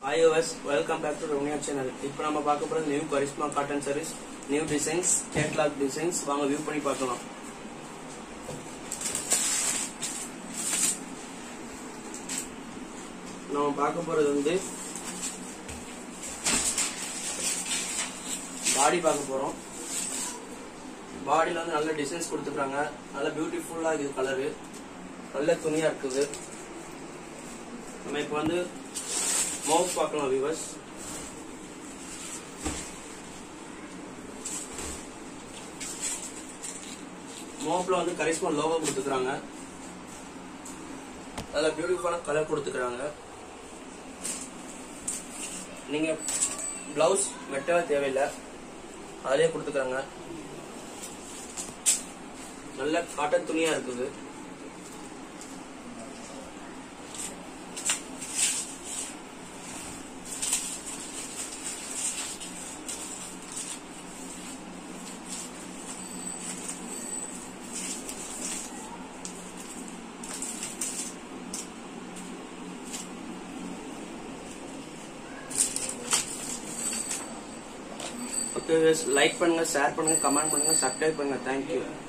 iOS welcome back to Ramya channel இப்போ நம்ம பார்க்க போறது new Karishma cotton sarees new designs catalog designs வாங்க வியூ பண்ணி பார்க்கலாம் நம்ம பார்க்க போறது வந்து பாடி பார்க்க போறோம் பாடியில வந்து நல்ல டிசைன்ஸ் கொடுத்துருக்காங்க நல்ல பியூட்டிஃபுல்லா இருக்குது கலரு நல்ல துணியா இருக்குது நம்ம இப்போ வந்து மவுஸ் பார்க்கலாம் வியூவர்ஸ் மோப்ல வந்து கரிஷ்மா லோகோ கொடுத்துக்கிறாங்க அதில் பியூட்டிஃபுல்லான கலர் கொடுத்துக்கிறாங்க நீங்க பிளவுஸ் வெட்டவே தேவையில்லை அதிலே கொடுத்துக்கிறாங்க நல்ல காட்டன் துணியா இருக்குது ஓகே லைக் பண்ணுங்க ஷேர் பண்ணுங்க கமெண்ட் பண்ணுங்க சப்ஸ்கிரைப் பண்ணுங்க தேங்க்யூ